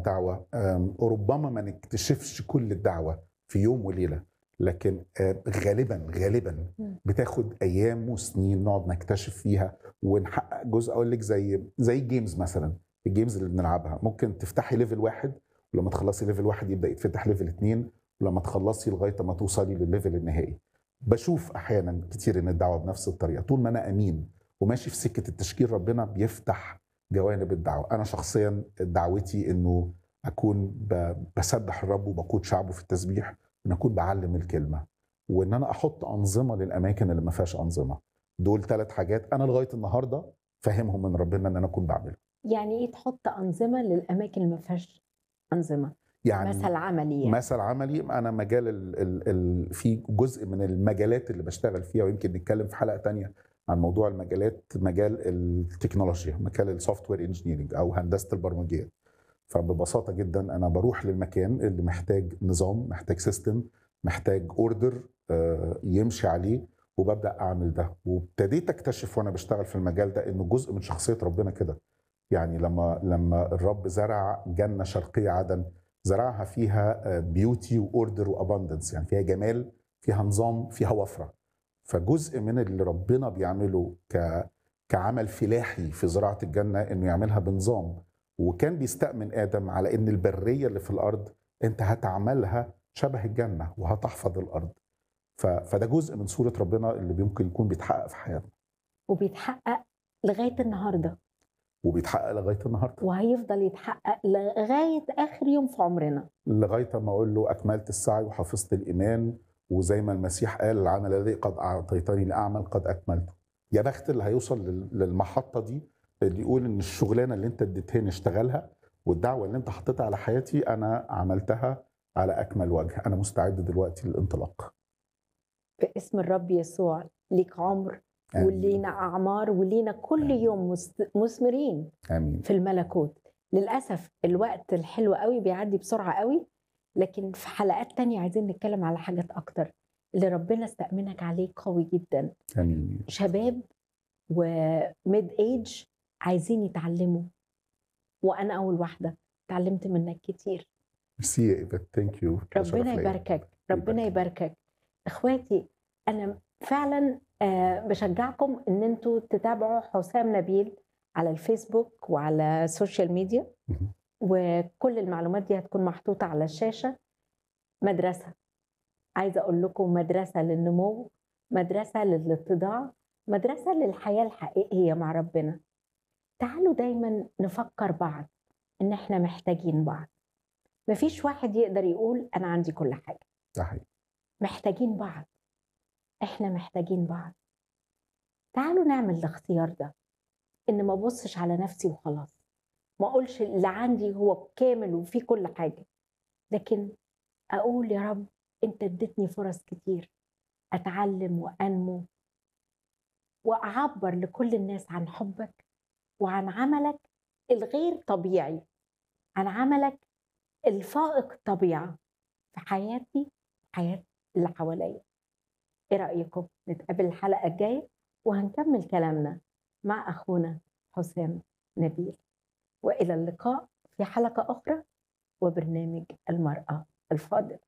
الدعوه آم، ربما ما نكتشفش كل الدعوه في يوم وليله لكن آه، غالبا غالبا مم. بتاخد ايام وسنين نقعد نكتشف فيها ونحقق جزء اقول لك زي زي الجيمز مثلا الجيمز اللي بنلعبها ممكن تفتحي ليفل واحد ولما تخلصي ليفل واحد يبدا يتفتح ليفل اتنين ولما تخلصي لغايه ما توصلي للليفل النهائي بشوف احيانا كتير ان الدعوه بنفس الطريقه طول ما انا امين وماشي في سكه التشكيل ربنا بيفتح جوانب الدعوه انا شخصيا دعوتي انه اكون ب- بسبح الرب وبقود شعبه في التسبيح ان اكون بعلم الكلمه وان انا احط انظمه للاماكن اللي ما فيهاش انظمه دول ثلاث حاجات انا لغايه النهارده فاهمهم من ربنا ان انا اكون بعملهم يعني ايه تحط انظمه للاماكن اللي ما فيهاش انظمه يعني مثل عملي يعني. مثل عملي انا مجال ال ال ال في جزء من المجالات اللي بشتغل فيها ويمكن نتكلم في حلقه تانية عن موضوع المجالات مجال التكنولوجيا مجال السوفت وير انجينيرنج او هندسه البرمجيات فببساطه جدا انا بروح للمكان اللي محتاج نظام محتاج سيستم محتاج اوردر يمشي عليه وببدا اعمل ده وابتديت اكتشف وانا بشتغل في المجال ده انه جزء من شخصيه ربنا كده يعني لما لما الرب زرع جنه شرقيه عدن زرعها فيها بيوتي واوردر واباندنس يعني فيها جمال فيها نظام فيها وفره فجزء من اللي ربنا بيعمله ك كعمل فلاحي في زراعه الجنه انه يعملها بنظام وكان بيستأمن ادم على ان البريه اللي في الارض انت هتعملها شبه الجنه وهتحفظ الارض ف... فده جزء من صوره ربنا اللي ممكن يكون بيتحقق في حياتنا وبيتحقق لغايه النهارده وبيتحقق لغايه النهارده وهيفضل يتحقق لغايه اخر يوم في عمرنا لغايه ما اقول له اكملت السعي وحفظت الايمان وزي ما المسيح قال العمل الذي قد اعطيتني لاعمل قد اكملته يا بخت اللي هيوصل لل- للمحطه دي اللي يقول ان الشغلانه اللي انت اديتهاني اشتغلها والدعوه اللي انت حطيتها على حياتي انا عملتها على اكمل وجه انا مستعد دلوقتي للانطلاق باسم الرب يسوع ليك عمر آمين. ولينا اعمار ولينا كل آمين. يوم مست- مثمرين امين في الملكوت للاسف الوقت الحلو قوي بيعدي بسرعه قوي لكن في حلقات تانية عايزين نتكلم على حاجات اكتر اللي ربنا استأمنك عليه قوي جدا امين شباب وميد ايج عايزين يتعلموا وانا اول واحده اتعلمت منك كتير ميرسي يا ايفا ثانك يو ربنا يباركك ربنا يباركك اخواتي انا فعلا آه، بشجعكم ان انتوا تتابعوا حسام نبيل على الفيسبوك وعلى السوشيال ميديا مهم. وكل المعلومات دي هتكون محطوطه على الشاشه مدرسه عايزه اقول لكم مدرسه للنمو مدرسه للاتضاع مدرسه للحياه الحقيقيه مع ربنا تعالوا دايما نفكر بعض ان احنا محتاجين بعض مفيش واحد يقدر يقول انا عندي كل حاجه ده حقيقي محتاجين بعض احنا محتاجين بعض تعالوا نعمل الاختيار ده ان ما ابصش على نفسي وخلاص ما اقولش اللي عندي هو كامل وفيه كل حاجه لكن اقول يا رب انت اديتني فرص كتير اتعلم وانمو واعبر لكل الناس عن حبك وعن عملك الغير طبيعي عن عملك الفائق الطبيعه في حياتي حياه اللي حواليا ايه رايكم نتقابل الحلقه الجايه وهنكمل كلامنا مع اخونا حسام نبيل والى اللقاء في حلقه اخرى وبرنامج المراه الفاضله